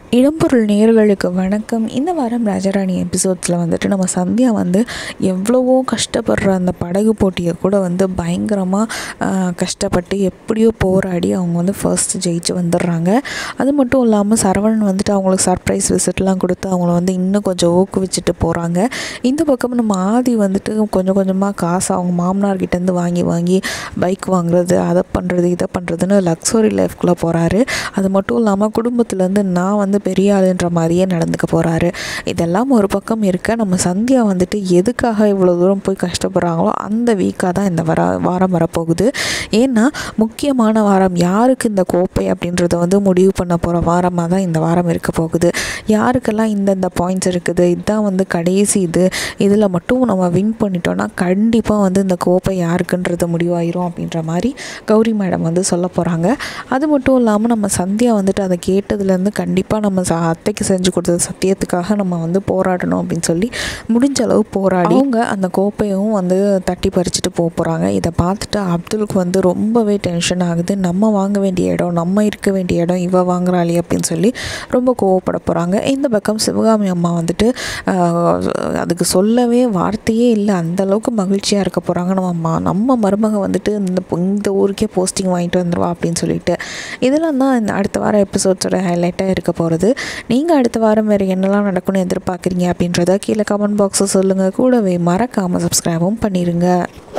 இடம்பொருள் நேர்களுக்கு வணக்கம் இந்த வாரம் ராஜராணி எபிசோட்ஸில் வந்துட்டு நம்ம சந்தியா வந்து எவ்வளவோ கஷ்டப்படுற அந்த படகு போட்டியை கூட வந்து பயங்கரமாக கஷ்டப்பட்டு எப்படியோ போராடி அவங்க வந்து ஃபர்ஸ்ட் ஜெயிச்சு வந்துடுறாங்க அது மட்டும் இல்லாமல் சரவணன் வந்துட்டு அவங்களுக்கு சர்ப்ரைஸ் விசிட்லாம் கொடுத்து அவங்கள வந்து இன்னும் கொஞ்சம் ஊக்குவிச்சுட்டு போகிறாங்க இந்த பக்கம் நம்ம ஆதி வந்துட்டு கொஞ்சம் கொஞ்சமாக காசு அவங்க மாமனார்கிட்டேருந்து வாங்கி வாங்கி பைக் வாங்குறது அதை பண்ணுறது இதை பண்ணுறதுன்னு லக்ஸரி லைஃப்குள்ளே போகிறாரு அது மட்டும் இல்லாமல் குடும்பத்துலேருந்து நான் வந்து பெரிய ஆளுன்ற மாதிரியே நடந்துக்க போகிறாரு இதெல்லாம் ஒரு பக்கம் இருக்க நம்ம சந்தியா வந்துட்டு எதுக்காக இவ்வளோ தூரம் போய் கஷ்டப்படுறாங்களோ அந்த வீக்காக தான் இந்த வர வாரம் வரப்போகுது ஏன்னா முக்கியமான வாரம் யாருக்கு இந்த கோப்பை அப்படின்றத வந்து முடிவு பண்ண போகிற வாரமாக தான் இந்த வாரம் இருக்க போகுது யாருக்கெல்லாம் இந்தந்த பாயிண்ட்ஸ் இருக்குது இதுதான் வந்து கடைசி இது இதில் மட்டும் நம்ம வின் பண்ணிட்டோன்னா கண்டிப்பாக வந்து இந்த கோப்பை யாருக்குன்றது முடிவாயிரும் அப்படின்ற மாதிரி கௌரி மேடம் வந்து சொல்ல போகிறாங்க அது மட்டும் இல்லாமல் நம்ம சந்தியா வந்துட்டு அதை கேட்டதுலேருந்து கண்டிப்பாக நம்ம ச அத்தைக்கு செஞ்சு கொடுத்தது சத்தியத்துக்காக நம்ம வந்து போராடணும் அப்படின்னு சொல்லி முடிஞ்ச அளவு போராடி அவங்க அந்த கோப்பையும் வந்து தட்டி பறிச்சுட்டு போக போகிறாங்க இதை பார்த்துட்டு அப்துலுக்கு வந்து ரொம்பவே டென்ஷன் ஆகுது நம்ம வாங்க வேண்டிய இடம் நம்ம இருக்க வேண்டிய இடம் இவ வாங்குறாளே அப்படின்னு சொல்லி ரொம்ப கோவப்பட போகிறாங்க இந்த பக்கம் சிவகாமி அம்மா வந்துட்டு ஆஹ், அதுக்கு சொல்லவே வார்த்தையே இல்லை அந்த அளவுக்கு மகிழ்ச்சியாக இருக்க போகிறாங்க நம்ம அம்மா நம்ம மருமக வந்துட்டு இந்த இந்த ஊருக்கே போஸ்டிங் வாங்கிட்டு வந்துடுவா அப்படின்னு சொல்லிட்டு இதெல்லாம் தான் இந்த அடுத்த வாரம் எபிசோட்ஸோட ஹைலைட்டாக இருக்க போகிறது நீங்கள் அடுத்த வாரம் வேறு என்னெல்லாம் நடக்கும்னு எதிர்பார்க்குறீங்க அப்படின்றத கீழே கமெண்ட் பாக்ஸில் சொல்லுங்கள் கூடவே மறக்காமல் சப்ஸ்கிரைபும் பண்ணிடுங்க